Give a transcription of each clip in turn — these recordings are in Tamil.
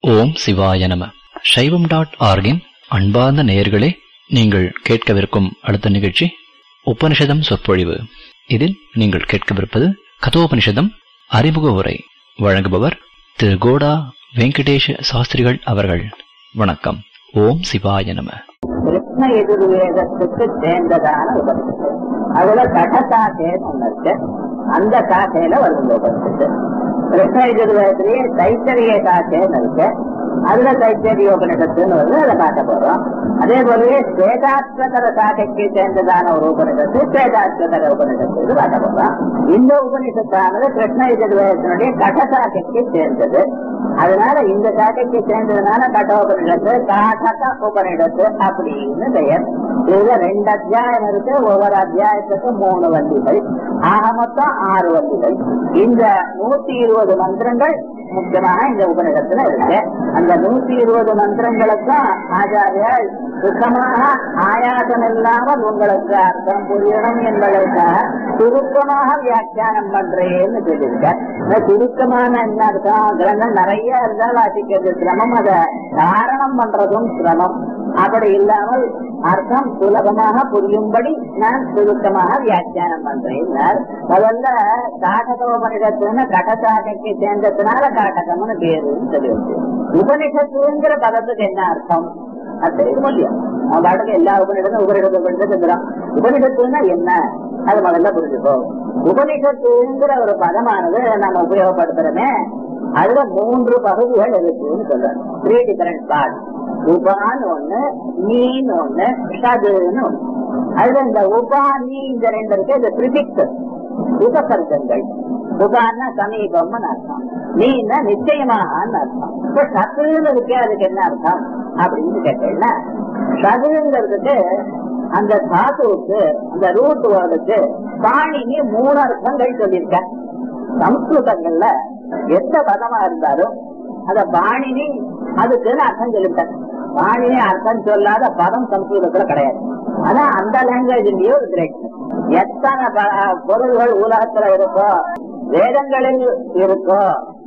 ஓம் சிவாய நம சைவம் டாட் ஆர்கின் அன்பார்ந்த நேயர்களே நீங்கள் கேட்கவிருக்கும் அடுத்த நிகழ்ச்சி உபனிஷதம் சொற்பொழிவு இதில் நீங்கள் கேட்கவிருப்பது கதோபனிஷதம் அறிமுக உரை வழங்குபவர் திரு கோடா வெங்கடேஷ சாஸ்திரிகள் அவர்கள் வணக்கம் ஓம் சிவாய நம கிருஷ்ண எதிர்வேதத்துக்கு சேர்ந்ததான உபனிஷத்து அதுல கடசாக்கைன்னு ஒண்ணு இருக்கு அந்த சாக்கையில வருது உபனிஷத்து கிருஷ்ண எதிர்வேதத்திலேயே தைத்தரிய சாக்கைன்னு இருக்கு அதுல தைத்தரிய உபனிஷத்துன்னு வருது அதை பார்க்க போறோம் அதே போலவே ஸ்வேதாத்வதர சாக்கைக்கு சேர்ந்ததான ஒரு உபனிஷத்து ஸ்வேதாத்வதர உபனிஷத்து இது பார்க்க போறோம் இந்த உபனிஷத்தானது கிருஷ்ண எதிர்வேதத்தினுடைய கடசாக்கைக்கு சேர்ந்தது அதனால இந்த சாக்கைக்கு சேர்ந்ததுனால கட்டோபனிடத்து காட்டக உபனிடத்து அப்படின்னு பெயர் இதுல ரெண்டு அத்தியாயம் இருக்கு ஒவ்வொரு அத்தியாயத்துக்கு மூணு வண்டிகள் ஆக மொத்தம் ஆறு வண்டிகள் இந்த நூத்தி இருபது மந்திரங்கள் முக்கியமாக இந்த உபனிடத்துல இருக்கு அந்த நூத்தி இருபது மந்திரங்களுக்கும் ஆச்சாரியால் சுத்தமாக ஆயாசம் இல்லாமல் உங்களுக்கு அர்த்தம் புரியணும் என்பதற்காக சுருக்கமாக வியாக்கியானம் பண்றேன்னு சொல்லியிருக்கேன் இந்த சுருக்கமான என்ன அர்த்தம் கிரகங்கள் நிறைய இருந்தால் வாசிக்கிறது சிரமம் அதை காரணம் பண்றதும் சிரமம் அப்படி இல்லாமல் அர்த்தம் சுலபமாக புரியும்படி நான் சுருக்கமாக வியாக்கியானம் பண்றேன் முதல்ல காட்டகோபனிடத்துன்னு கடசாக்கைக்கு சேர்ந்ததுனால காட்டகம்னு பேருன்னு சொல்லி வச்சு உபனிஷத்துங்கிற பதத்துக்கு என்ன அர்த்தம் அது தெரியும் இல்லையா அவன் பாட்டுக்கு எல்லா உபனிடத்தும் உபனிடத்தை படிச்சுக்கிறான் உபனிஷத்துன்னா என்ன அது முதல்ல புரிஞ்சுக்கோ உபனிஷத்துங்கிற ஒரு பதமானது நம்ம உபயோகப்படுத்துறோமே அதுல மூன்று பகுதிகள் இருக்குன்னு சொல்றேன் த்ரீ டிஃபரெண்ட் பார்ட் உபான்னு ஒண்ணு நீன்னு ஒண்ணு ஷதுன்னு ஒண்ணு அதுல இந்த உபா நீ இந்த ரெண்டு இருக்கு இது பிரிபிக்ஸ் உபசர்க்கங்கள் உபான்னா சமீபம்னு அர்த்தம் நீன்னா நிச்சயமாகன்னு அர்த்தம் இப்ப சத்துன்னு இருக்கே அதுக்கு என்ன அர்த்தம் அப்படின்னு கேட்டேன்னா சதுங்கிறதுக்கு அந்த தாத்துவுக்கு அந்த ரூட் வேர்டுக்கு பாணினி மூணு அர்த்தங்கள் சொல்லியிருக்க சம்ஸ்கிருதங்கள்ல எந்த பதமா இருந்தாலும் அத பாணினி அதுக்குன்னு அர்த்தம் சொல்லிவிட்டேன் பாணினி அர்த்தம் சொல்லாத பதம் சம்ஸ்கிருதத்துல கிடையாது அதான் அந்த லாங்குவேஜ்லயே ஒரு கிரேட் எத்தனை பொருள்கள் உலகத்துல இருக்கோ வேதங்களில் இருக்கோ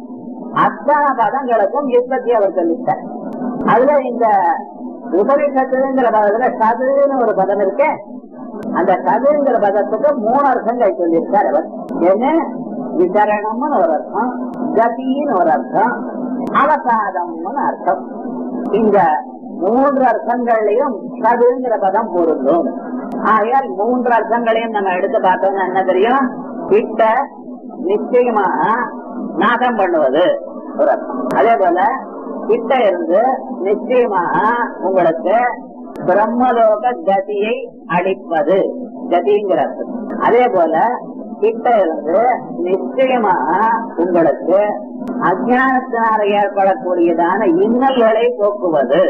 அத்தனை பதங்களுக்கும் யுத்தத்தை அவர் சொல்லிட்டார் அதுல இந்த உபரிஷத்துங்கிற பதத்துல சதுன்னு ஒரு பதம் இருக்கு அந்த சதுங்கிற பதத்துக்கு மூணு அர்த்தங்கள் சொல்லியிருக்கார் அவர் என்ன விசரணம்னு ஒரு அர்த்தம் கதின்னு ஒரு அர்த்தம் அவசாதம்னு அர்த்தம் இந்த மூன்று அர்த்தங்கள்லயும் சதுங்கிற பதம் பொருந்தும் ஆகையால் மூன்று அர்த்தங்களையும் நம்ம எடுத்து பார்த்தோம்னா என்ன தெரியும் கிட்ட நிச்சயமாக நாசம் பண்ணுவது ஒரு அர்த்தம் அதே போல கிட்ட இருந்து நிச்சயமாக உங்களுக்கு பிரம்மலோக கதியை அளிப்பது கதிங்கிற அர்த்தம் அதே போல கிட்ட இருந்து நிச்சயமாக உங்களுக்கு அஜானத்தினால ஏற்படக்கூடியதான இன்னல்களை போக்குவது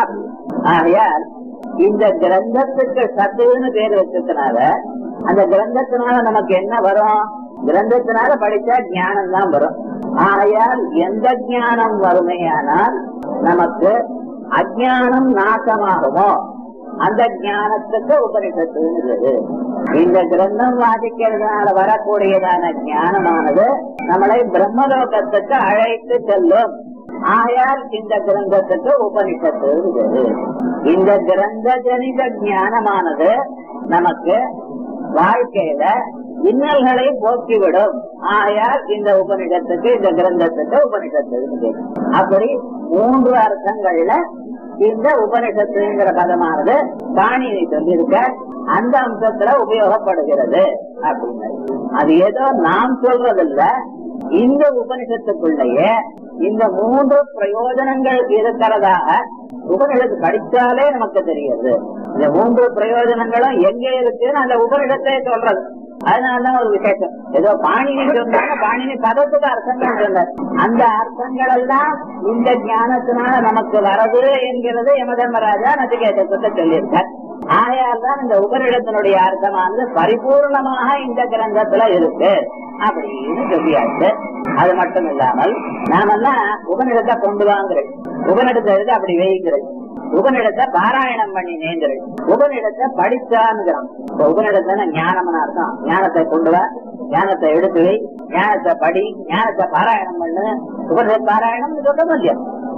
ஆகையால் இந்த கிரந்தத்துக்கு சத்துன்னு பேர் வச்சதுனால அந்த கிரந்தத்தினால நமக்கு என்ன வரும் கிரந்தத்தினால படிச்சா ஞானம் தான் வரும் ஆகையால் எந்த ஞானம் வறுமையானால் நமக்கு அஜானம் நாசமாகுமோ அந்த ஞானத்துக்கு உபனிஷத்துங்கிறது இந்த கிரந்தம் வாசிக்கிறதுனால வரக்கூடியதான ஞானமானது நம்மளை பிரம்மலோகத்துக்கு அழைத்து செல்லும் ஆயால் இந்த கிரந்தத்துக்கு உபனிஷத்துங்கிறது இந்த கிரந்த ஜனித ஞானமானது நமக்கு வாழ்க்கையில இன்னல்களை போக்கிவிடும் ஆயால் இந்த உபனிஷத்துக்கு இந்த கிரந்தத்துக்கு உபனிஷத்து அப்படி மூன்று அர்த்தங்கள்ல இந்த உபனிஷத்துங்கிற பதமானது பாணியை சொல்லியிருக்க அந்த அம்சத்துல உபயோகப்படுகிறது அப்படின்னு அது ஏதோ நாம் சொல்றதில்ல இந்த உபனிஷத்துக்குள்ளேயே இந்த மூன்று பிரயோஜனங்கள் இருக்கிறதாக உபனிஷத்து படிச்சாலே நமக்கு தெரியுது இந்த மூன்று பிரயோஜனங்களும் எங்க இருக்குன்னு அந்த உபனிஷத்தை சொல்றது அதனாலதான் ஒரு விசேஷம் ஏதோ பாணினி சொன்னாங்க பாணினி பதத்துக்கு அர்த்தங்கள் சொன்னார் அந்த அர்த்தங்கள் எல்லாம் இந்த ஞானத்தினால நமக்கு வரது என்கிறது யமதர்மராஜா நச்சிகேதத்தை சொல்லியிருக்கார் ஆகையால் தான் இந்த உபரிடத்தினுடைய அர்த்தமானது பரிபூர்ணமாக இந்த கிரந்தத்துல இருக்கு அப்படின்னு சொல்லியாச்சு அது மட்டும் இல்லாமல் நாமெல்லாம் உபனிடத்தை கொண்டு வாங்குறேன் உபனிடத்தை எடுத்து அப்படி வைங்கிறது உபனிடத்தை பாராயணம் பண்ணி நேங்குறது உபனிடத்தை படிச்சான்ங்கிறோம் உபனிடத்தை ஞானம்னு அர்த்தம் ஞானத்தை கொண்டு வா ஞானத்தை எடுத்து வை ஞானத்தை படி ஞானத்தை பாராயணம் பண்ணு உபனிட பாராயணம் சொல்றோம் இல்லையா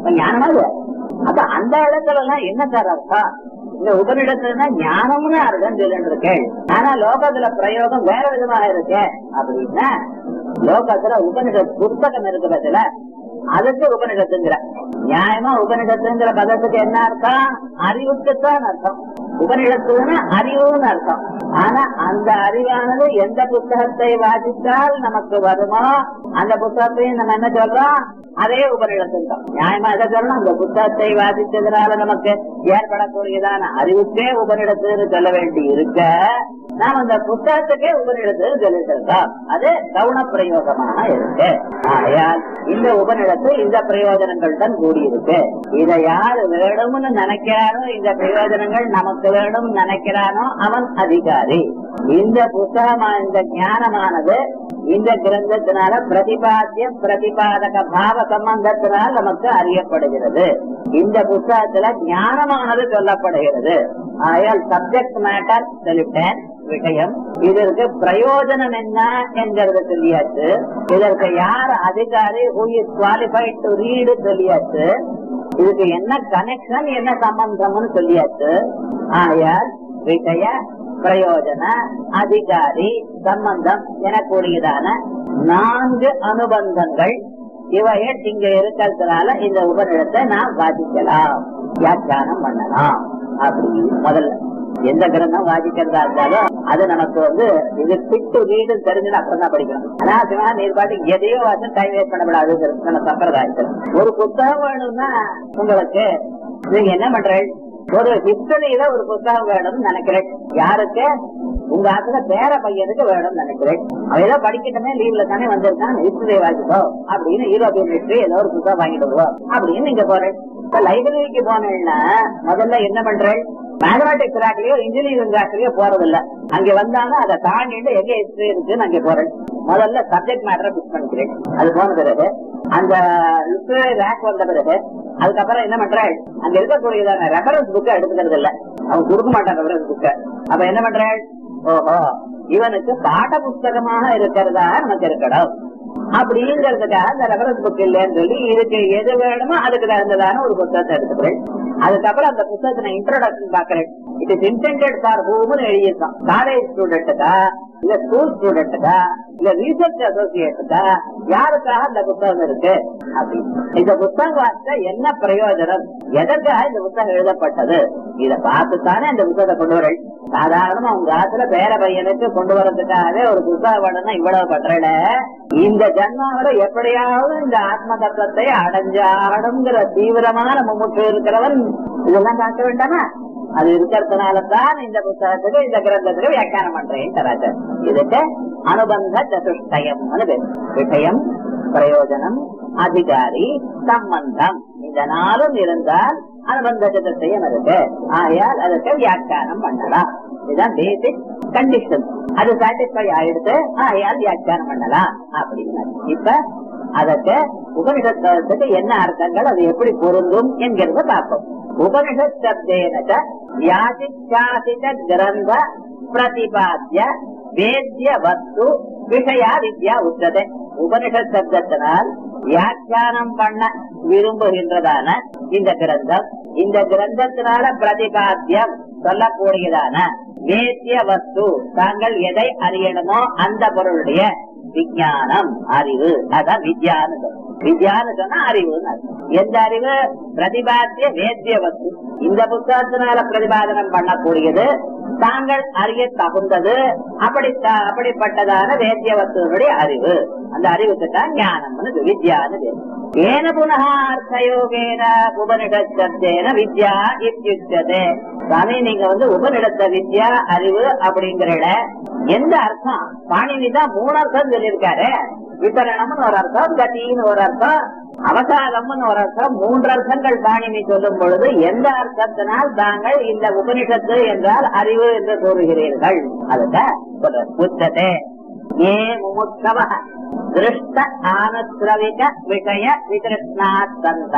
அப்ப ஞானமா இது அப்ப அந்த இடத்துல எல்லாம் என்ன சார் அர்த்தம் இந்த உபனிடத்துல ஞானம்னு அர்த்தம் சொல்லிட்டு இருக்கேன் ஆனா லோகத்துல பிரயோகம் வேற விதமாக இருக்கு அப்படின்னா லோகத்துல உபனிட புத்தகம் இருக்கிறதுல அதுக்கு உபனிடத்துங்கிற நியாயமா உபனிடத்துங்கிற பதத்துக்கு என்ன அர்த்தம் அறிவுக்குத்தான் அர்த்தம் உபனிடத்துன்னு அறிவுன்னு அர்த்தம் ஆனா அந்த அறிவானது எந்த புத்தகத்தை வாசித்தால் நமக்கு வருமோ அந்த புத்தகத்தையும் நம்ம என்ன சொல்றோம் அதே உபனிடத்துதான் நியாயமா எதை சொல்லணும் அந்த புத்தகத்தை வாசித்ததுனால நமக்கு ஏற்படக்கூடியதான அறிவுக்கே உபனிடத்துன்னு சொல்ல வேண்டி இருக்க நாம் அந்த புத்தகத்துக்கே உபனிடத்து சொல்லிட்டு இருக்கோம் அது கவுன பிரயோகமாக இருக்கு ஆகையால் இந்த உபனிடத்து இந்த பிரயோஜனங்கள் தான் கூடியிருக்கு இதை யாரு வேணும்னு நினைக்கிறானோ இந்த பிரயோஜனங்கள் நமக்கு வேணும் நினைக்கிறானோ அவன் அதிகாரி இந்த புத்தகமா இந்த ஞானமானது இந்த கிரந்தத்தினால பிரதிபாத்திய பிரதிபாதக பாவ சம்பந்தத்தினால் நமக்கு அறியப்படுகிறது இந்த புத்தகத்துல ஞானமானது சொல்லப்படுகிறது ஆகையால் சப்ஜெக்ட் மேட்டர் சொல்லிட்டேன் விஷயம் இதற்கு பிரயோஜனம் என்ன என்கிறது சொல்லியாச்சு இதற்கு யார் அதிகாரி who is qualified to read சொல்லியாச்சு இதுக்கு என்ன கனெக்ஷன் என்ன சம்பந்தம்னு சொல்லியாச்சு ஆயால் விஷய பிரயோஜன அதிகாரி சம்பந்தம் எனக்கூடியதான நான்கு அனுபந்தங்கள் இவைய இங்க இருக்கிறதுனால இந்த உபநிடத்தை நாம் வாசிக்கலாம் வியாக்கியானம் பண்ணலாம் அப்படி முதல்ல எந்த கிரந்தம் வாசிக்கிறதா இருந்தாலும் அது நமக்கு வந்து இது பிட்டு வீடு தெரிஞ்சுன்னு அப்புறம் தான் படிக்கணும் அனாவசியமா நீர் பாட்டு எதையோ வந்து டைம் வேஸ்ட் பண்ணப்படாது நம்ம சம்பிரதாயத்தில் ஒரு புத்தகம் வேணும்னா உங்களுக்கு நீங்க என்ன பண்றீங்க ஒரு ஹிஸ்டரியில ஒரு புத்தகம் வேணும்னு நினைக்கிறேன் யாருக்கு உங்க ஆத்துல பேர பையனுக்கு வேணும்னு நினைக்கிறேன் அவன் ஏதோ படிக்கட்டுமே லீவ்ல தானே வந்திருக்கான் ஹிஸ்டரி வாசிக்கோ அப்படின்னு யூரோப்பியன் ஹிஸ்டரி ஏதோ ஒரு புத்தகம் வாங்கிட்டு வருவோம் அப்படின்னு நீங்க போறேன் இப்ப லைப்ரரிக்கு போனேன்னா முதல்ல என்ன பண்றேன் மேத்தமெட்டிக்ஸ் ராக்லயோ இன்ஜினியரிங் ராக்லயோ போறது இல்ல அங்க வந்தாலும் அதை தாண்டிட்டு எங்க ஹிஸ்டரி இருக்குன்னு அங்க போறேன் முதல்ல சப்ஜெக்ட் மேட்டரை பிக்ஸ் பண்ணிக்கிறேன் அது போன பிறகு அந்த லிட்டரரி ரேக் வந்த பிறகு அதுக்கப்புறம் என்ன பண்றேன் அங்க இருக்கக்கூடியதான ரெஃபரன்ஸ் புக்கை எடுத்துக்கிறது இல்ல அவன் கொடுக்க மாட்டான் ரெஃபரன்ஸ் புக்கை அப்ப என்ன பண்றேன் ஓஹோ இவனுக்கு பாட புஸ்தகமாக இருக்கிறதா நமக்கு இருக்கணும் அப்படிங்கிறதுக்காக அந்த ரெஃபரன்ஸ் புக் இல்லைன்னு சொல்லி இதுக்கு எது வேணுமோ அதுக்கு தகுந்ததான ஒரு புத்தகத்தை எடுத்துக்கிறேன் அதுக்கப்புறம் அந்த புத்தகத்தை நான் இன்ட்ரோடக்ஷன் பாக்குறேன் இட் இஸ் இன்டென்டட் ஃபார் ஹூம்னு எழுதியிருக்கான் காலேஜ் ஸ்டூடெண்ட்டுக்கா இல்ல ஸ்கூல் ஸ்டூடெண்ட்டுக்கா இல்ல ரிசர்ச் அசோசியேட்டுக்கா யாருக்காக இந்த புத்தகம் இருக்கு அப்படின்னு இந்த புத்தகம் வாசிச்சா என்ன பிரயோஜனம் எதற்காக இந்த புத்தகம் எழுதப்பட்டது இத பார்த்துத்தானே இந்த புத்தகத்தை கொண்டு வரேன் சாதாரணமா உங்க ஆத்துல பேர பையனுக்கு கொண்டு வரதுக்காகவே ஒரு புத்தகம் வேணும்னா இவ்வளவு பண்றல இந்த ஜன்மாவில எப்படியாவது இந்த ஆத்ம தத்துவத்தை அடைஞ்சாடணுங்கிற தீவிரமான மும்முற்று இருக்கிறவன் இதெல்லாம் பார்க்க வேண்டாமா அது இருக்கிறதுனால தான் இந்த புத்தகத்துக்கு இந்த கிரந்தத்துக்கு வியாக்கியானம் பண்றேன் தராஜர் இதுக்கு அனுபந்த சதுஷ்டயம்னு பேர் விஷயம் பிரயோஜனம் அதிகாரி சம்பந்தம் இந்த நாளும் இருந்தால் அனுபந்த சதுஷ்டயம் இருக்கு ஆகையால் அதுக்கு வியாக்கியானம் பண்ணலாம் இதுதான் பேசிக் கண்டிஷன் அது சாட்டிஸ்பை ஆயிடுத்து ஆகையால் வியாக்கியானம் பண்ணலாம் அப்படின்னு இப்ப அதற்கு உபனிஷத்துக்கு என்ன அர்த்தங்கள் அது எப்படி பொருந்தும் என்கிறத பார்ப்போம் உபனிஷத் சப்தேன வியாசிச்சாசித கிரந்த பிரதிபாத்திய வேத்திய வஸ்து விஷயா வித்யா உச்சதே உபனிஷத் சப்தத்தினால் வியாக்கியானம் பண்ண விரும்புகின்றதான இந்த கிரந்தம் இந்த கிரந்தத்தினால பிரதிபாத்தியம் சொல்லக்கூடியதான வேத்திய வஸ்து தாங்கள் எதை அறியணுமோ அந்த பொருளுடைய விஞ்ஞானம் அறிவு அதான் வித்யான்னு சொல்றோம். வித்யான்னு சொன்னா அறிவுன்னு அர்த்தம். எந்த அறிவு பிரதிபாத்திய வேத்திய வஸ்து இந்த புத்தகத்தினால பிரதிபாதனம் பண்ணக்கூடியது தாங்கள் அறிய தகுந்தது அப்படி அப்படிப்பட்டதான வேத்திய வஸ்துவனுடைய அறிவு அந்த அறிவுக்கு தான் ஞானம்னு சொல்லு, வித்யான்னு பேரு. ஏன புனः அர்த்தயோகேன உபனிஷத்தேன வித்யா இத்தியுச்சதே சுவாமி நீங்க வந்து உபனிடத்த வித்யா அறிவு அப்படிங்கிற எந்த அர்த்தம் பாணினி தான் மூணு அர்த்தம் சொல்லியிருக்காரு வித்தரணம்னு ஒரு அர்த்தம் கத்தின்னு ஒரு அர்த்தம் அவசாதம்னு ஒரு அர்த்தம் மூன்று அர்த்தங்கள் பாணினி சொல்லும் பொழுது எந்த அர்த்தத்தினால் தாங்கள் இந்த உபனிஷத்து என்றால் அறிவு என்று கூறுகிறீர்கள் அதுதான் சொல்றேன். உச்சதே ஏ முமுட்சவ திருஷ்ட ஆனஸ்ரவிக விஷய விகிருஷ்ணாத்தந்த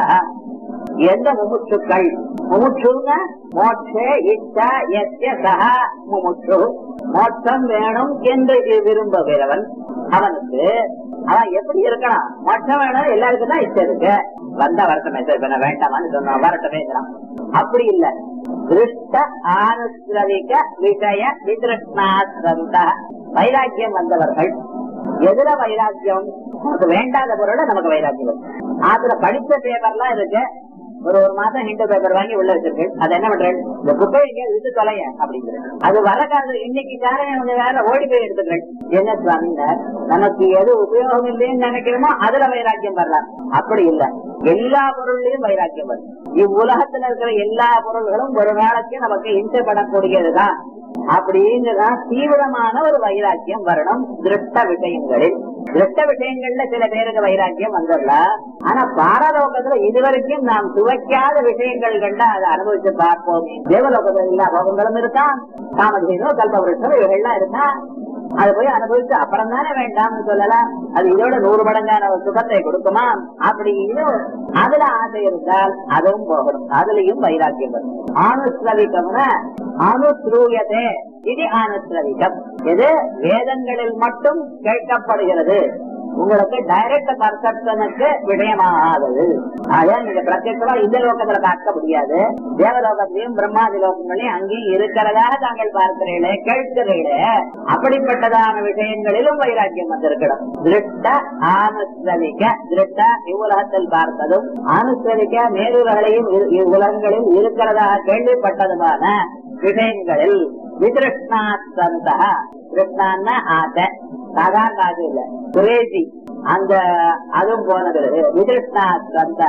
எந்த முமுட்சுக்கள் முமுட்சுங்க மோட்சே இச்சா எஸ்ய சக முமுட்சு மோட்சம் வேணும் என்று விரும்புகிறவன் அவனுக்கு அவன் எப்படி இருக்கணும் மோட்சம் வேணும் எல்லாருக்கும் தான் இஷ்டம் இருக்கு வந்தா வரட்டமே சார் இப்ப நான் வேண்டாமான்னு சொன்னா வரட்டமே அப்படி இல்ல திருஷ்ட ஆனுஸ்ரவிக விஷய விதிருஷ்ணாசிரந்த வைராக்கியம் வந்தவர்கள் எதுல வைராக்கியம் நமக்கு வேண்டாத பொருளை நமக்கு வைராக்கியம் வரும். அதுல படிச்ச பேப்பர்லாம் இருக்கு ஒரு ஒரு மாசம் ஹிந்து பேப்பர் வாங்கி உள்ள வச்சிருக்கு அது என்ன பண்றேன் இந்த புக்கை இங்க விட்டு தொலைய அப்படிங்கிறது அது வரக்காது இன்னைக்கு காரணம் கொஞ்சம் வேற ஓடி போய் எடுத்துக்கிறேன் என்ன சுவாமிங்க நமக்கு எது உபயோகம் இல்லைன்னு நினைக்கிறோமோ அதுல வைராக்கியம் வரலாம் அப்படி இல்ல எல்லா பொருள்லயும் வைராக்கியம் வரும் இவ்வுலகத்துல இருக்கிற எல்லா பொருள்களும் ஒரு நாளைக்கு நமக்கு இன்சப்படக்கூடியதுதான் அப்படிங்கிறதான் தீவிரமான ஒரு வைராக்கியம் வரணும் திருஷ்ட விஷயங்களில் திருஷ்ட விஷயங்கள்ல சில பேருக்கு வைராக்கியம் வந்துடலாம் ஆனா பாரலோகத்துல இதுவரைக்கும் நாம் துவைக்காத விஷயங்கள் கண்டா அதை அனுபவிச்சு பார்ப்போமே தேவலோகத்துல எல்லா போகங்களும் இருக்கான் காமதேனோ கல்பவருஷம் இவைகள்லாம் இருக்கா அது போய் அனுபவிச்சு அப்புறம் தானே வேண்டாம்னு சொல்லலாம் அது இதோட நூறு மடங்கான ஒரு சுகத்தை கொடுக்குமா அப்படின்னு அதுல ஆசை இருந்தால் அதுவும் போகணும் அதுலயும் வைராக்கியம் வரும் ஆனுஸ்ரவிகம்னா அனுஸ்ரூயதே இது ஆனுஸ்ரவிகம் இது வேதங்களில் மட்டும் கேட்கப்படுகிறது உங்களுக்கு டைரக்ட் பர்செப்ஷனுக்கு விடயமாகாதது ஆக நீங்க பிரத்யட்சமா இந்த லோகத்துல பார்க்க முடியாது தேவலோகத்திலையும் பிரம்மாதி லோகங்களையும் அங்கேயும் இருக்கிறதாக தாங்கள் பார்க்கிறீர்களே கேட்கிறீர்களே அப்படிப்பட்டதான விஷயங்களிலும் வைராக்கியம் வந்திருக்கணும் திருஷ்ட ஆனுஸ்ரவிக்க திருஷ்ட இவ்வுலகத்தில் பார்த்ததும் ஆனுஸ்ரவிக்க மேலுலகளையும் இரு- இவ்வுலகங்களில் இருக்கிறதாக கேள்விப்பட்டதுமான விஷயங்களில் விதிருஷ்ணாசந்தா கிருஷ்ணான்னா ஆசை சாதாரண ஆசை இல்ல குரேசி அந்த அதுவும் போனது விதிருஷ்ணாசந்த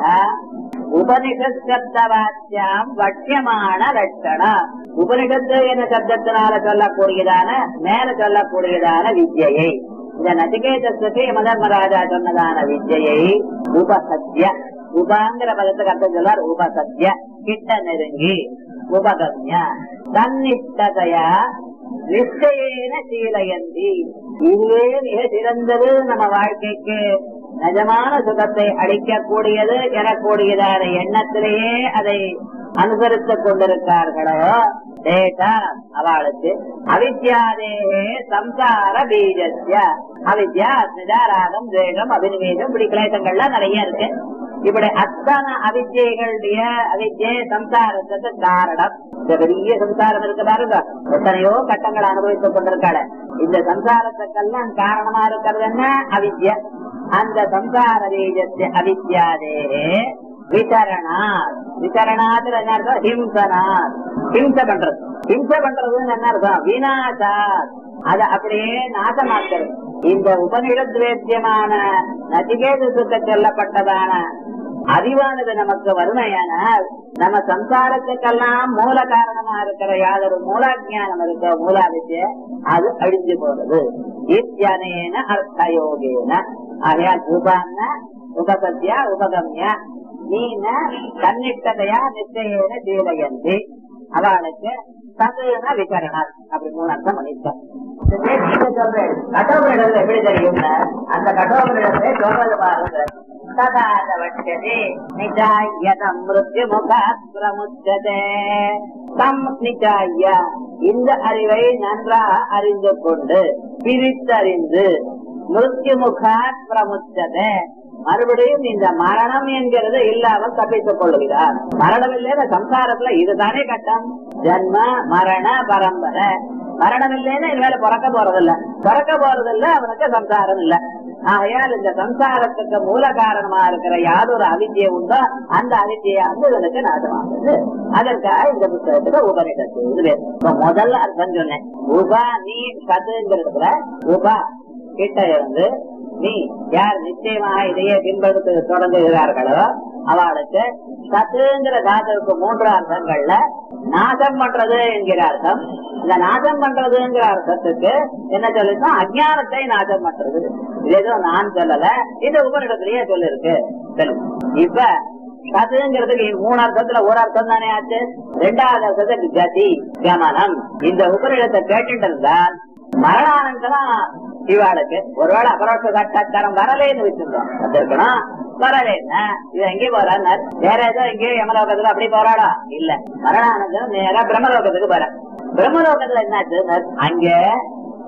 உபனிஷத் சப்த வாக்கியம் வட்சியமான லட்சணம் உபனிஷத்து என்ற சப்தத்தினால சொல்லக்கூடியதான மேல சொல்லக்கூடியதான வித்யை இந்த நச்சிகேதத்துக்கு மதர்மராஜா சொன்னதான வித்யை உபசத்ய உபாங்கிற பதத்துக்கு அர்த்தம் சொல்லார் உபசத்ய கிட்ட நெருங்கி உபகம்ய தன்னிஷ்டதையா நிச்சயேன சீலயந்தி இதுவே மிக சிறந்தது நம்ம வாழ்க்கைக்கு நிஜமான சுகத்தை அளிக்கக்கூடியது எனக்கூடியதான எண்ணத்திலேயே அதை அனுசரித்துக் கொண்டிருக்கார்களோ தேட்டா அவளுக்கு அவித்யாதேகே சம்சார பீஜஸ்ய அவித்யா நிதாராகம் துவேகம் அபினிவேதம் இப்படி கிளேசங்கள்லாம் நிறைய இருக்கு இப்படி அத்தனை அவித்யைகளுடைய அவித்யை சம்சாரத்துக்கு காரணம் இந்த பெரிய சம்சாரம் இருக்கு பாருங்க எத்தனையோ கட்டங்களை அனுபவித்துக் கொண்டிருக்காள இந்த சம்சாரத்துக்கெல்லாம் காரணமா இருக்கிறது என்ன அவித்ய அந்த சம்சார பீஜஸ்ய அவித்யாதே விசரணாத் விசரணாத்துல என்ன அர்த்தம் ஹிம்சனாத் ஹிம்ச பண்றது ஹிம்ச பண்றதுன்னு என்ன அர்த்தம் வினாசாத் அத அப்படியே நாசமாக்கிறது இந்த உபநிடத்வேத்தியமான நச்சிகேதத்துக்கு சொல்லப்பட்டதான அறிவானது நமக்கு வறுமையானால் நம்ம சம்சாரத்துக்கெல்லாம் மூல காரணமா இருக்கிற யாதொரு மூலாஜானம் இருக்கோ மூலாவித்ய அது அழிஞ்சு போறது இத்தியனேன அர்த்தயோகேன ஆகையால் உபான்ன உபசத்யா உபகம்யா நீன தன்னிட்டதையா நிச்சயேன சீலயந்தி அவளுக்கு சதுன விகரணம் அப்படி மூணு அர்த்தம் பண்ணிருக்கேன் கடவுளிடத்துல எப்படி தெரியும்னா அந்த கடவுளிடத்தை சொல்றது பாருங்க ததாதவட்சதே நிஜாயதம் மிருத்யு முகாத்ரமுச்சதே தம் நிஜாய இந்த அறிவை நன்றாக அறிந்து கொண்டு பிரித்தறிந்து மிருத்யு முகாத் பிரமுச்சதே மறுபடியும் இந்த மரணம் என்கிறது இல்லாமல் தப்பித்துக் கொள்ளுகிறார் மரணம் இல்லைன்னு சம்சாரத்துல இதுதானே கட்டம் ஜன்ம மரண பரம்பரை மரணம் இல்லைன்னு இனிமேல பிறக்க போறதில்ல பிறக்க போறதில்ல அவனுக்கு சம்சாரம் இல்ல ஆகையால் இந்த சம்சாரத்துக்கு மூல காரணமா இருக்கிற யாதொரு அவித்தியை உண்டோ அந்த அவித்தியை வந்து இவனுக்கு நாசமாகுது அதற்காக இந்த புத்தகத்துல உபனிஷத்து இது வேறு. இப்ப முதல்ல அர்த்தம் சொன்னேன் உபா நீ சதுங்கிறதுல உபா கிட்ட இருந்து நீ யார் நிச்சயமாக இதையே பின்படுத்த தொடங்குகிறார்களோ அவளுக்கு சத்துங்கிற தாத்துவுக்கு மூன்று அர்த்தங்கள்ல நாசம் பண்றது என்கிற அர்த்தம் இந்த நாசம் பண்றதுங்கிற அர்த்தத்துக்கு என்ன சொல்லிருக்கோம் அஜானத்தை நாசம் பண்றது இது ஏதோ நான் சொல்லல இந்த உபரிடத்திலேயே சொல்லிருக்கு சரி. இப்ப சதுங்கிறதுக்கு மூணு அர்த்தத்துல ஒரு அர்த்தம் தானே ஆச்சு ரெண்டாவது அர்த்தத்துக்கு கதி கமனம் இந்த உபரிடத்தை கேட்டுட்டு இருந்தால் மரணானந்தரம் இவாளுக்கு ஒருவேளை அபரோட்ச சாட்சா்காரம் வரலேன்னு வச்சிருந்தோம் வந்திருக்கணும் வரலேன்னா இது எங்கே போறான்னு வேற ஏதோ எங்கேயோ யமலோகத்துல அப்படி போறாடா இல்ல மரணானந்தரம் நேரா பிரம்மலோகத்துக்கு போற பிரம்மலோகத்துல என்னாச்சு அங்க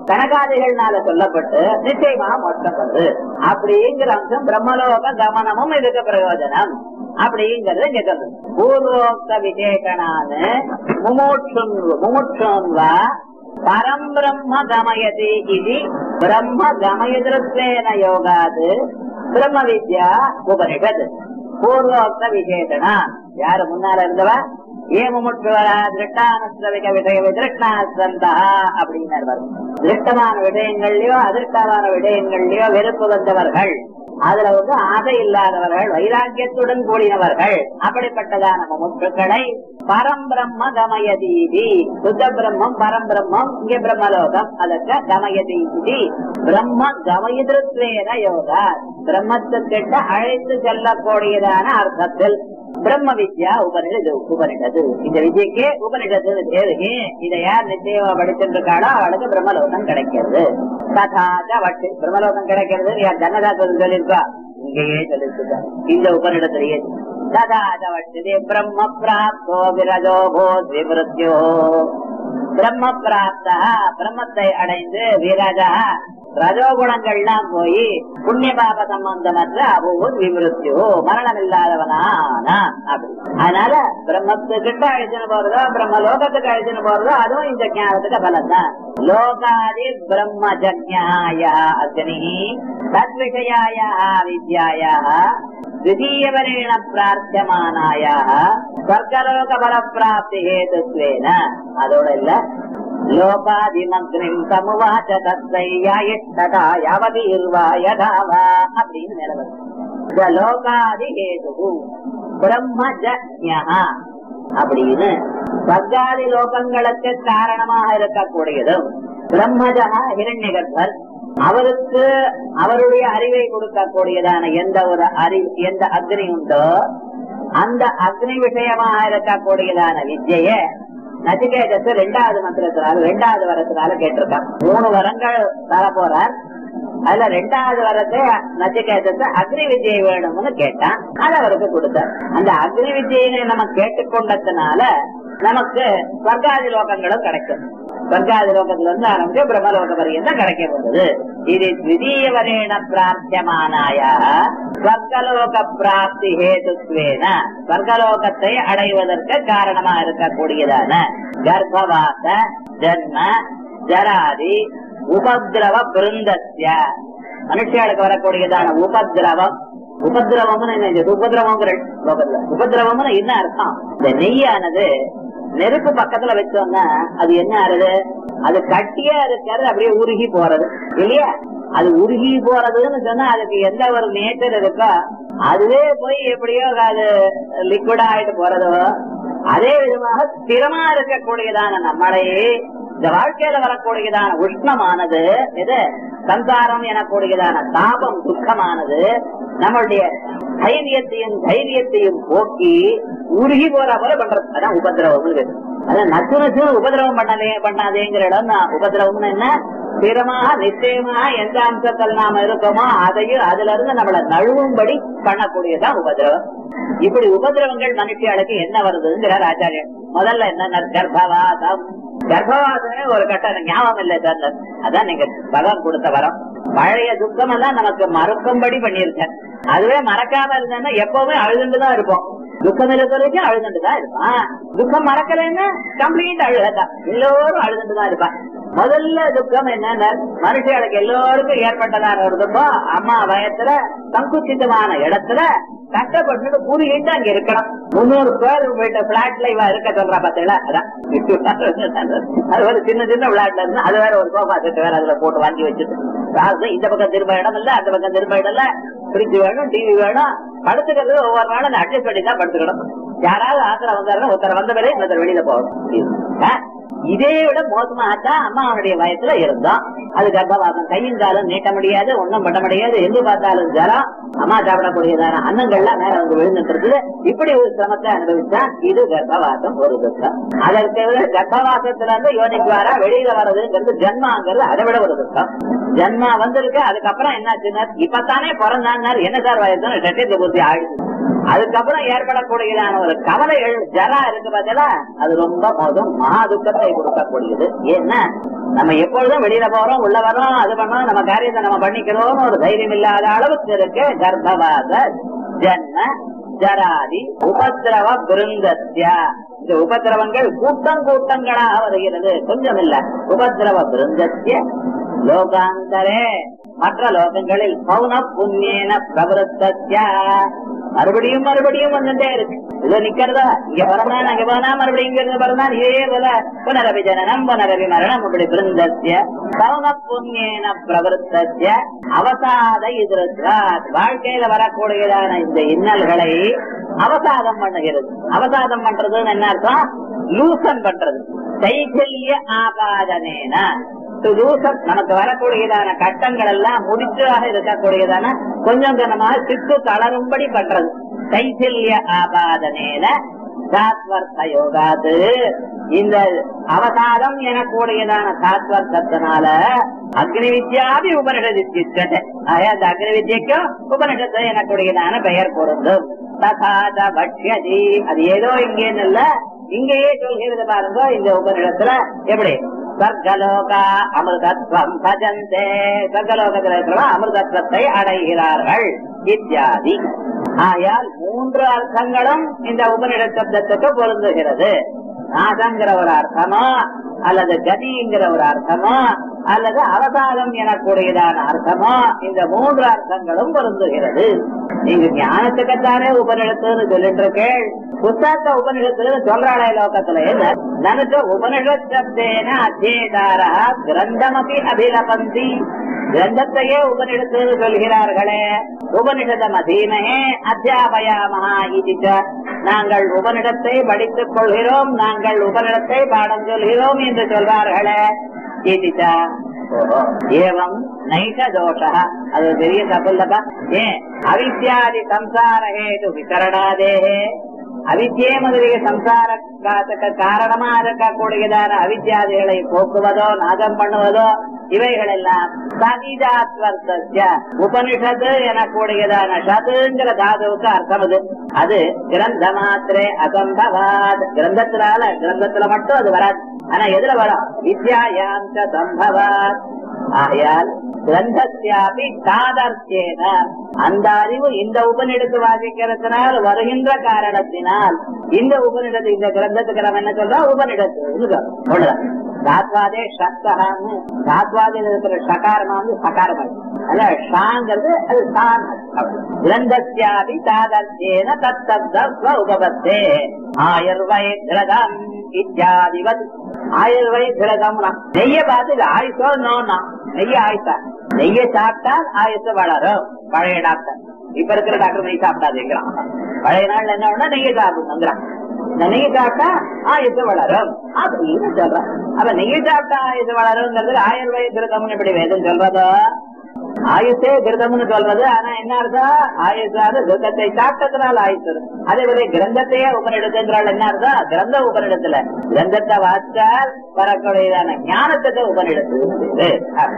கணக்காதிகள்னால சொல்லப்பட்டு நிச்சயமாக மோட்சம் வருது அப்படிங்கிற அம்சம் பிரம்மலோக கமனமும் இதுக்கு பிரயோஜனம் அப்படிங்கிறது இங்க சொல்றது பூர்வோக்த விசேஷனான முமோட்சுன் முமுட்சுன்வா பரம் பிரம்ம கமயதி இது பிரம்ம கமயதிருத்தேன யோகாது பிரம்ம வித்யா உபனிஷத் பூர்வோக்த விசேஷனா யாரு முன்னால இருந்தவா ஏன் முமுட்சுவரா திருஷ்டானஸ்திரவிக விஷய திருஷ்டாஸ்வந்தா அப்படின்னு வரும் திருஷ்டமான விடயங்கள்லயோ அதிருஷ்டமான விடயங்கள்லயோ வெறுப்பு வந்தவர்கள் அதுல வந்து ஆசை இல்லாதவர்கள் வைராக்கியத்துடன் கூடினவர்கள் அப்படிப்பட்டதான முமுட்சுக்களை பரம்பிரம்ம கமயதீதி சுத்த பிரம்மம் பரம்பிரம்மம் இங்க பிரம்மலோகம் அதற்கு கமயதீதி பிரம்ம கமயதிருத்வேன யோகா பிரம்மத்துக்கிட்ட அழைத்து செல்லக்கூடியதான அர்த்தத்தில் பிரம்ம வித்யா உபனிஷது உபனிஷது இந்த வித்யக்கே உபனிஷத்து தேவையே இதை யார் நிச்சயமா படிச்சிருக்காளோ அவளுக்கு பிரம்மலோகம் கிடைக்கிறது ததாச்ச வட்டு பிரம்மலோகம் கிடைக்கிறது யார் ஜன்னதாசன் சொல்லியிருக்கா இங்கேயே சொல்லிருக்கா இந்த உபனிடத்திலேயே ததாச்ச வட்டு பிரம்ம பிராப்தோ விரஜோ போத் விமிருத்யோ பிரம்ம பிராப்தா பிரம்மத்தை அடைந்து விரஜா ரஜோகுணங்கள்லாம் போய் புண்ணிய பாப சம்பந்தமற்ற அபூத் விமிருத்தியோ மரணம் இல்லாதவனானா அப்படி அதனால பிரம்மத்துக்கிட்ட அழிச்சுன்னு போறதோ பிரம்ம லோகத்துக்கு அழிச்சுன்னு போறதோ அதுவும் இந்த ஞானத்துக்கு பலம் தான் லோகாதி பிரம்ம ஜக்ஞாய அக்னி தத்விஷயாய வித்யாயா द्वितीयवरेण प्रार्थ्यमानायाः स्वर्गलोकफलप्राप्ति हेतुत्वेन அதோட இல்ல லோகாதிமக்னிம் சமுவாச்ச தத்தையாயிஷ்டதா யாவதீர்வா யதாவா அப்படின்னு மேல வருது இந்த லோகாதி ஹேது பிரம்மஜ்ஞா அப்படின்னு ஸ்வர்காதி லோகங்களுக்கு காரணமாக இருக்கக்கூடியதும் பிரம்மஜா ஹிரண்யகர்பர் அவருக்கு அவருடைய அறிவை கொடுக்கக்கூடியதான எந்த ஒரு அறி எந்த அக்னி உண்டோ அந்த அக்னி விஷயமாக இருக்கக்கூடியதான வித்ய நச்சிகேதத்து ரெண்டாவது மந்திரத்தினால ரெண்டாவது வரத்தினால கேட்டிருக்கான் மூணு வரங்கள் தர போறார் அதுல ரெண்டாவது வரத்தை நச்சிகேதத்து அக்னி வித்யை வேணும்னு கேட்டான் அது அவருக்கு கொடுத்தார் அந்த அக்னி வித்யை நம்ம கேட்டுக்கொண்டதுனால நமக்கு ஸ்வர்காதி லோகங்களும் கிடைக்கும் ஸ்வர்காதி லோகத்துல இருந்து ஆரம்பிச்சு பிரம்மலோக பரியந்தம் கிடைக்க போகுது இது த்விதீய வரேண பிரார்த்தியமானாய ஸ்வர்கலோக பிராப்தி ஹேதுத்வேன ஸ்வர்கலோகத்தை அடைவதற்கு காரணமா இருக்கக்கூடியதான கர்ப்பவாச ஜன்ம ஜராதி உபதிரவ பிருந்தஸ்ய மனுஷர்களுக்கு வரக்கூடியதான உபதிரவம் உபதிரவம்னு என்ன இது? உபதிரவங்கிற லோகத்துல உபதிரவம்னு என்ன அர்த்தம் இந்த நெய்யானது நெருப்பு பக்கத்துல வச்சோம்னா அது என்ன ஆறுது அது கட்டியா இருக்கிறது அப்படியே உருகி போறது இல்லையா அது உருகி போறதுன்னு சொன்னா அதுக்கு எந்த ஒரு நேச்சர் இருக்கோ அதுவே போய் எப்படியோ அது லிக்விட் ஆயிட்டு போறதோ அதே விதமாக ஸ்திரமா இருக்கக்கூடியதான நம்மளையே இந்த வாழ்க்கையில வரக்கூடியதான உஷ்ணமானது எது சம்சாரம் எனக்கூடியதான தாபம் துக்கமானது நம்மளுடைய தைரியத்தையும் தைரியத்தையும் போக்கி உருகி போற போல பண்றது அதான் உபதிரவம் அதான் நச்சு நச்சு உபதிரவம் பண்ணலே பண்ணாதேங்கிற இடம் தான் உபதிரவம்னு என்ன ஸ்திரமாக நிச்சயமாக எந்த அம்சத்தில் நாம இருக்கோமோ அதையும் அதுல இருந்து நம்மள நழுவும்படி பண்ணக்கூடியதான் உபதிரவம் இப்படி உபதிரவங்கள் மனுஷியாளுக்கு என்ன வருதுங்கிறார் ஆச்சாரியன் முதல்ல என்ன கர்ப்பவாதம் கர்ப்பவாசமே ஒரு கட்டம் ஞாபகம் இல்லை சார் அதான் நீங்க பகவான் கொடுத்த வரம் பழைய துக்கம் எல்லாம் நமக்கு மறக்கும்படி பண்ணிருக்க அதுவே மறக்காம இருந்தேன்னா எப்பவுமே அழுதுண்டுதான் இருப்போம் துக்கம் இருக்கிற வரைக்கும் அழுதுண்டுதான் இருப்பான் துக்கம் மறக்கலைன்னா கம்ப்ளீட் அழுகத்தான் எல்லோரும் அழுதுண்டுதான் இருப்பான் முதல்ல துக்கம் என்னன்னா மனுஷர்களுக்கு எல்லோருக்கும் ஏற்பட்டதான ஒரு துக்கம் அம்மா வயத்துல சங்குச்சிதமான இடத்துல கஷ்டப்பட்டு பூரிக்கிட்டு அங்க இருக்கணும் முன்னூறு பேர் வீட்டு பிளாட்ல இவ இருக்க சொல்றா பாத்தீங்களா அதான் அது ஒரு சின்ன சின்ன பிளாட்ல இருந்து அது வேற ஒரு சோஃபா செட்டு வேற அதுல போட்டு வாங்கி வச்சுட்டு அதாவது இந்த பக்கம் திரும்ப இடம் இல்ல அந்த பக்கம் திரும்ப இடம் இல்ல ஃப்ரிட்ஜ் வேணும் டிவி வேணும் படுத்துக்கிறது ஒவ்வொரு நாளும் அட்ஜஸ்ட் பண்ணி தான் படுத்துக்கணும் யாராவது ஆத்திர வந்தாருன்னா ஒருத்தர் வந்த பிறகு இன்னொருத்தர் வெளியில போகணும் இதே விட மோசமாச்சா அம்மா அவனுடைய வயசுல இருந்தோம் அது கர்ப்பவாசம் கையும் காலம் நீட்ட முடியாது ஒண்ணும் பண்ண முடியாது எங்கு பார்த்தாலும் ஜலம் அம்மா சாப்பிடக்கூடியதான அன்னங்கள்லாம் மேல வந்து விழுந்துட்டு இருக்குது இப்படி ஒரு சிரமத்தை அனுபவிச்சா இது கர்ப்பவாசம் ஒரு துக்கம் அதற்கு விட கர்ப்பவாசத்துல இருந்து யோனிக்குவாரா வெளியில வர்றதுங்கிறது ஜன்மாங்கிறது அதை விட ஒரு துக்கம் ஜன்மா வந்திருக்கு அதுக்கப்புறம் என்னாச்சுன்னா இப்பத்தானே பிறந்தான்னார் என்ன சார் வயசுன்னு டெட்டி பூர்த்தி ஆயிடுச்சு அதுக்கப்புறம் ஏற்படக்கூடியதான ஒரு கவலைகள் ஜரா இருக்கு பார்த்தீங்களா அது ரொம்ப மோதும் மகா துக்கத்தை கொடுக்கக்கூடியது ஏன்னா நம்ம எப்பொழுதும் வெளியில போறோம் உள்ள வரோம் அது பண்ணோம் நம்ம காரியத்தை நம்ம பண்ணிக்கிறோம் ஒரு தைரியம் இல்லாத அளவுக்கு இருக்கு கர்ப்பவாத ஜன்ம ஜராதி உபத்திரவ பிருந்தத்யா இந்த உபத்திரவங்கள் கூட்டம் கூட்டங்களாக வருகிறது கொஞ்சம் இல்ல உபத்திரவ பிருந்தத்ய லோகாந்தரே மற்ற லோகங்களில் பௌன புண்ணியன பிரவருத்தத்யா மறுபடியும் மறுபடியும் வந்துட்டே இருக்கு இது நிக்கிறதா இங்க பிறந்தா அங்க போனா மறுபடியும் இங்க இருந்து பிறந்தா இதே போல புனரபி ஜனனம் புனரபி மரணம் அப்படி பிருந்தத்ய பௌன புண்ணியன பிரவருத்தத்ய அவசாத எதிர்த்தார் வாழ்க்கையில வரக்கூடியதான இந்த இன்னல்களை அவசாதம் பண்ணுகிறது அவசாதம் பண்றதுன்னு என்ன அர்த்தம் லூசன் பண்றது சைத்தல்ய ஆபாதனேன லூசன் நமக்கு வரக்கூடியதான கட்டங்கள் எல்லாம் முடிச்சாக இருக்கக்கூடியதான கொஞ்சம் கொஞ்சமாக சித்து தளரும்படி பண்றது சைத்தல்ய ஆபாதனேன சாத்வர்த்த யோகாது இந்த அவசாதம் எனக்கூடியதான சாத்வர்த்தத்தினால அக்னி வித்யாபி உபனிஷத்து ஆயா அந்த அக்னி வித்யக்கும் உபனிஷத்து எனக்கூடியதான பெயர் பொருந்தும் ததாத பக்ஷதி அது ஏதோ இங்கேன்னு இல்ல இங்கேயே சொல்கிறது பாருங்க இந்த உபனிடத்துல எப்படி சர்க்கலோகா அமிர்தத்வம் பஜந்தே சர்க்கலோகத்தில் இருக்கிற அமிர்தத்வத்தை அடைகிறார்கள் இத்தியாதி ஆயால் மூன்று அர்த்தங்களும் இந்த உபனிட சப்தத்துக்கு பொருந்துகிறது நாசங்கிற ஒரு அர்த்தமோ அல்லது கதிங்கிற ஒரு அர்த்தமோ அல்லது அவதாரம் எனக்கூடியதான அர்த்தமோ இந்த மூன்று அர்த்தங்களும் பொருந்துகிறது நீங்க ஞானத்துக்குத்தானே உபனிடத்துன்னு சொல்லிட்டு இருக்கேள் புத்தகத்தை உபனிடத்துல சொல்றாளே லோகத்துல என்ன நனுக்கு உபனிஷத் சப்தேன அத்தியேதாரா கிரந்தமபி அபிலபந்தி கிரந்தத்தையே உபனிடத்து சொல்கிறார்களே உபனிஷதம் அதீமகே அத்தியாபயாமஹா இது நாங்கள் உபனிடத்தை படித்துக் கொள்கிறோம் நாங்கள் உபனிடத்தை பாடம் சொல்கிறோம் என்று சொல்வார்களே இது ஏவம் நைஷ தோஷ அது ஒரு பெரிய தப்பு இல்லப்பா ஏன் அவித்யாதி சம்சார ஹேது விகரணாதேஹே அவித்யே முதலிய சம்சார காரணமா இருக்கக்கூடியதான அவித்யாதிகளை போக்குவதோ நாதம் பண்ணுவதோ இவைகள் எல்லாம் சகிதாத்வர்த்திய உபனிஷத்து எனக்கூடியதான ஷதுங்கிற தாதுவுக்கு அர்த்தம் அது அது கிரந்த மாத்திரே அசம்பவாத் கிரந்தத்தினால கிரந்தத்துல மட்டும் அது வராது ஆனா எதுல வரும் வித்யாயாந்த சம்பவாத் ஆகையால் கிரந்தத்தியாபி சாதர்த்தியேன அந்த அறிவு இந்த உபநிடத்து வாசிக்கிறதுனால் வருகின்ற காரணத்தினால் இந்த உபநிடத்து இந்த கிரந்தத்துக்கு நம்ம என்ன சொல்றோம் உபநிடத்து சாத்வாதே சக்தகான்னு சாத்வாதில் இருக்கிற சகாரமா வந்து சகாரம் அல்ல ஷாங்கிறது அது சான் கிரந்தத்தியாபி சாதர்த்தியேன தத்தப்த உபபத்தே ஆயுர்வை கிரதம் இத்தியாதிவத் ஆயுர்வை கிரதம்னா நெய்ய பார்த்து இது ஆயுசோ நோனா நெய்ய ஆயுசா நெய்ய சாப்பிட்டா ஆயுசு வளரும் பழைய டாக்டர் இப்ப இருக்கிற டாக்டர் நெய் சாப்பிட்டாதுங்கிறான் பழைய நாள்ல என்ன பண்ணா நெய்ய சாப்பிடணுங்கிறான் இந்த நெய் சாப்பிட்டா ஆயுசு வளரும் அப்படின்னு சொல்றான் அப்ப நெய் சாப்பிட்டா ஆயுசு வளருங்கிறது ஆயுர்வேத கிருதம்னு இப்படி வேதம் சொல்றதோ ஆயுசே கிருதம்னு சொல்றது ஆனா என்ன அர்த்தம் ஆயுசாது கிருதத்தை சாப்பிட்டதுனால ஆயுசு அதே போல கிரந்தத்தையே உபனிடத்துங்கிறாள் என்ன அர்த்தம் கிரந்த உபனிடத்துல கிரந்தத்தை வாசித்தால் வரக்கூடியதான ஞானத்துக்கு உபனிடத்து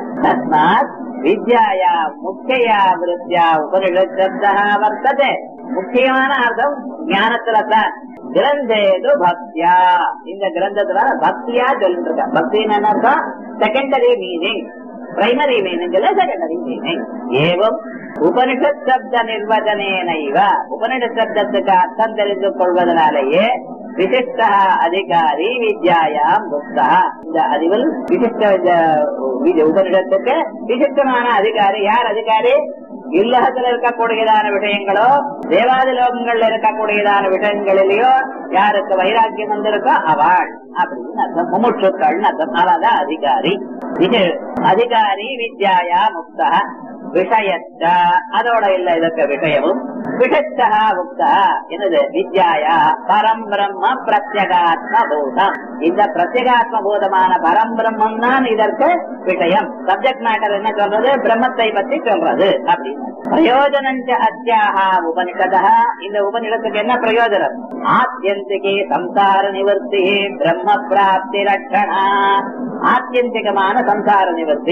தஸ்மாத் வித்யாயா முக்கியா விருத்தியா உபனிஷத்தா வர்த்ததே முக்கியமான அர்த்தம் ஞானத்துல தான் கிரந்தேது பக்தியா இந்த கிரந்தத்துல பக்தியா சொல்லிட்டு இருக்கா பக்தின்னு என்ன அர்த்தம் செகண்டரி மீனிங் பிரைமரி மீனிங் இல்ல செகண்டரி மீனிங் ஏவம் உபனிஷத் சப்த நிர்வச்சனேனைவ உபனிஷத் சப்தத்துக்கு அர்த்தம் தெரிந்து கொள்வதனாலேயே விசிஷ்ட அதிகாரி வித்யாயாம் முக்தா இந்த அறிவில் விசிஷ்ட இந்த உபனிஷத்துக்கு விசிஷ்டமான அதிகாரி யார் அதிகாரி இல்லகத்துல இருக்கக்கூடியதான விஷயங்களோ தேவாதி லோகங்கள்ல இருக்கக்கூடியதான விஷயங்களிலேயோ யாருக்கு வைராக்கியம் வந்திருக்கோ அவள் அப்படின்னு அர்த்தம் முமுட்சுக்கள் அர்த்தம் அதான் அதிகாரி இது அதிகாரி வித்யாயா முக்தா விஷயத்த அதோட இல்ல இதற்கு விஷயமும் விஷத்தா முக்தா என்னது வித்யாயா பரம் பிரம்ம பிரத்யகாத்ம பூதம் இந்த பிரத்யகாத்ம பூதமான பரம் பிரம்மம் தான் இதற்கு விஷயம் சப்ஜெக்ட் மேட்டர் என்ன சொல்றது பிரம்மத்தை பத்தி சொல்றது அப்படின்னு பிரயோஜனம் அத்தியாக உபனிஷதா இந்த உபனிஷத்துக்கு என்ன பிரயோஜனம் ஆத்தியந்திகே சம்சார நிவர்த்தி பிரம்ம பிராப்தி லட்சணா ஆத்தியந்திகமான சம்சார நிவர்த்தி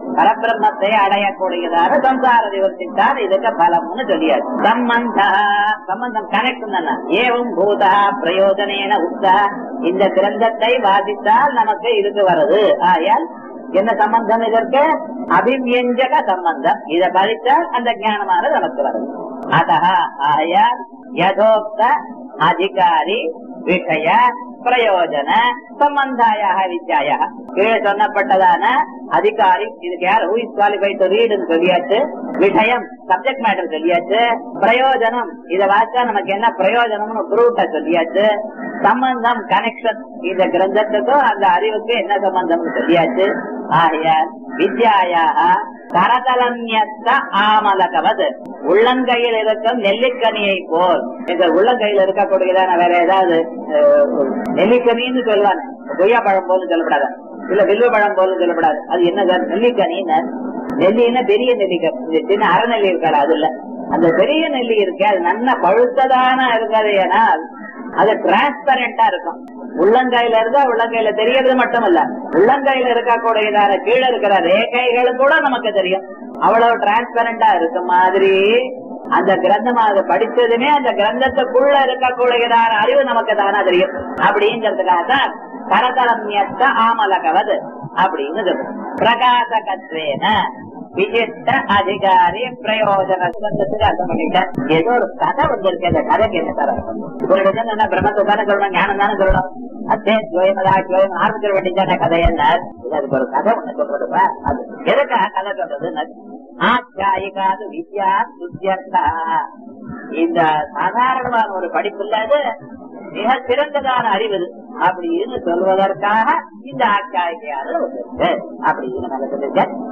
பரபிரம்மத்தை அடையக்கூடியதான சம்சார நிவர்த்தித்தான் இதுக்கு பலம்னு சொல்லியாச்சு சம்பந்த சம்பந்தம் கனெக்ட் ஏவம் பூதா பிரயோஜனேன உத்தா இந்த கிரந்தத்தை வாசித்தால் நமக்கு இதுக்கு வருது ஆயால் என்ன சம்பந்தம் இதற்கு அபிவியஞ்சக சம்பந்தம் இதை படித்தால் அந்த ஞானமானது நமக்கு வருது அத ஆயால் யதோக்த அதிகாரி விஷய பிரயோஜன சம்பந்தாய வித்யாய கீழே சொன்னப்பட்டதான அதிகாரி இதுக்கு யார் ஹூ இஸ் குவாலிஃபைட் டு ரீடுன்னு சொல்லியாச்சு விஷயம் சப்ஜெக்ட் மேட்டர் சொல்லியாச்சு பிரயோஜனம் இத வாச்சா நமக்கு என்ன பிரயோஜனம்னு ப்ரூட்ட சொல்லியாச்சு சம்பந்தம் கனெக்ஷன் இந்த கிரந்தத்துக்கும் அந்த அறிவுக்கு என்ன சம்பந்தம் சொல்லியாச்சு ஆகையால் வித்யாயாக கரதலன்யத்த ஆமலகவது உள்ளங்கையில் இருக்கும் நெல்லிக்கனியை போல் இந்த உள்ளங்கையில் இருக்கக்கூடியதான வேற ஏதாவது அஹ், நெல்லிக்கனின்னு சொல்லுவாங்க கொய்யா பழம் போல சொல்லப்படாது இல்ல வில்வ பழம் போல சொல்லப்படாது அது என்ன சார் நெல்லிக்கனின்னு நெல்லின்னா பெரிய நெல்லிக்காய் இந்த சின்ன அறநெல்லி இருக்காது அது இல்ல அந்த பெரிய நெல்லி இருக்கு அது நல்ல பழுத்ததான இருக்காது ஏனால் அது டிரான்ஸ்பரண்டா இருக்கும் உள்ளங்கையில இருந்தா உள்ளங்கையில தெரியறது மட்டும் இல்ல உள்ளங்கையில இருக்கக்கூடியதான கீழே இருக்கிற ரேகைகள் கூட நமக்கு தெரியும் அவ்வளவு டிரான்ஸ்பரண்டா இருக்க மாதிரி அந்த கிரந்தம் அதை படிச்சதுமே அந்த கிரந்தத்துக்குள்ள இருக்கக்கூடியதான அறிவு நமக்கு தானா தெரியும் அப்படிங்கிறதுக்காக தான் கரதலமியத்த ஆமலகவது அப்படின்னு சொல்றோம் பிரகாசகத்வேன விசிஷ்ட அதிகாரி பிரயோஜன சுதந்திரத்துக்கு அர்த்தம் பண்ணிட்டேன் ஏதோ ஒரு கதை வந்திருக்கு அந்த கதைக்கு என்ன தர ஒரு இடத்துல என்ன பிரம்மத்தை தானே சொல்லணும் ஞானம் தானே சொல்லணும் அத்தே ஜோயமதா ஜோயம் ஆரம்பிச்சிட வேண்டியதான கதை என்ன இது அதுக்கு ஒரு கதை ஒண்ணு சொல்றதுப்பா அது எதுக்காக கதை சொல்றது ஆச்சாயிகாது வித்யா சுத்தியர்த்தா இந்த சாதாரணமான ஒரு படிப்பு இல்லாத மிக சிறந்ததான அறிவு இது. அப்படின்னு சொல்வதற்காக இந்த ஆச்சாரியாளர் வந்திருக்கு அப்படின்னு நான் சொல்லியிருக்கேன்